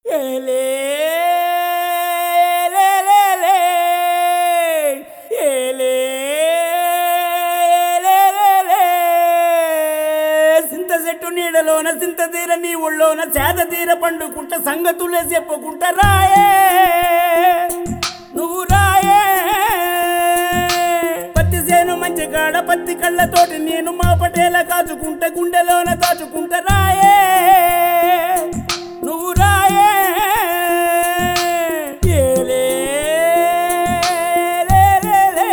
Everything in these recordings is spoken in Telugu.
ఏలే, లే, లే, లే. ఏలే, లే, లే, లే. సింత చెట్టు నీడలోన సింత తీర నీ ఒళ్ళోన చేత తీర పండుకుంట సంగతులే చెప్పుకుంటా రాయే నువ్వు రాయే పత్తి చేను మంచి కాడ పత్తి కళ్ళతోటి నేను మా పటేల కాచుకుంట గుండెలోన దాచుకుంట రాయే నువ్వు రాయే ఏలే, లే, లే, లే.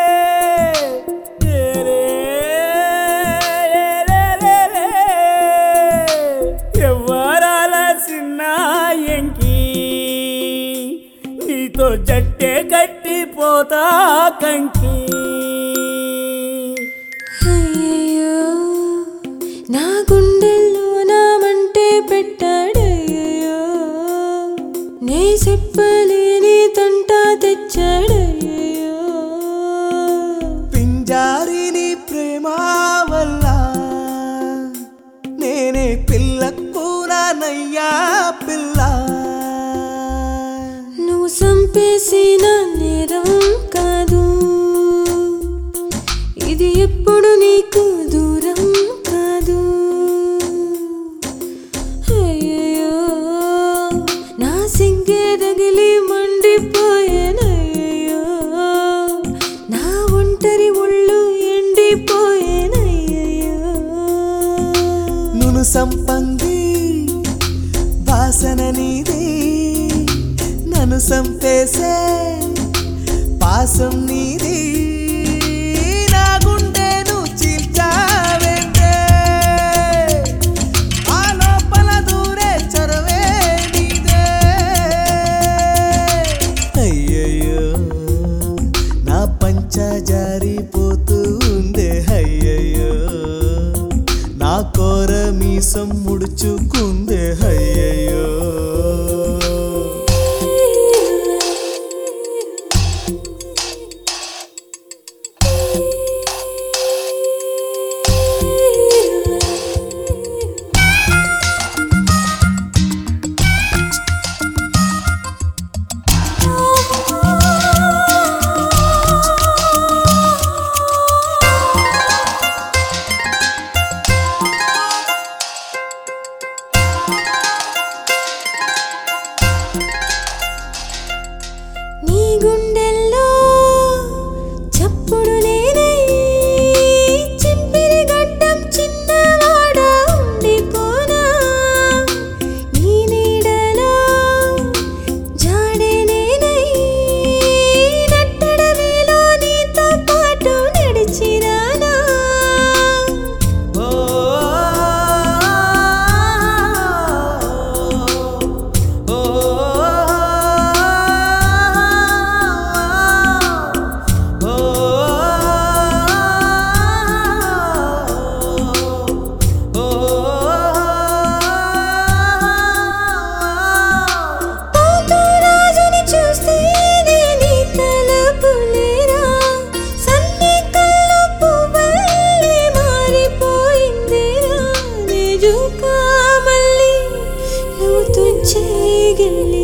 ఏలే, లే, లే, లే. ఎవ్వరాల చిన్న ఎంకి నీతో జట్టే కట్టిపోతా కంకి అయ్యయ్యో నా గుండెల్లో నా మంటే పెట్టాడయ్యో నే చెప్పలేని తంట తెచ్చాడయ్యో పింజారిని ప్రేమ వల్ల నేనే పిల్లకు నయ్యా పిల్ల నువ్వు సంపేసిన నేరం కాదు ఇది ఎప్పుడు నీకు దూరం కాదు అయ్యయ్యో నా సింగే రగిలి మండిపోయేనయ్యో నా ఒంటరి ఒళ్ళు ఎండిపోయేనయ్యో నును సంపంగి వాసన నీది నన్ను సంపేసే పాసం నీది నా గుండెను చీల్చావేంటే ఆ లోపల దూరే చరవే నీదే అయ్యయ్యో నా పంచ జారిపోతూ ఉందే అయ్యయ్యో నా కోర మీసం ముడుచుకుందే అయ్యయ్యో నీ గుండెల్లో చప్పుడు నేనై చింపిరి గడ్డం చిన్నవాడ ఉండిపోనా నీ నీడలో జాడే నేనై నట్టడవిలో నీతో పాటు నడిచిరానా ఓ ఓ రాజుని చూస్తే నీ తలపులేరా సన్ని కళ్ళు పువ్వల్లే మారిపోయిందిరా నిజుకా మళ్ళీ నువ్వు తుచ్చే గిల్లి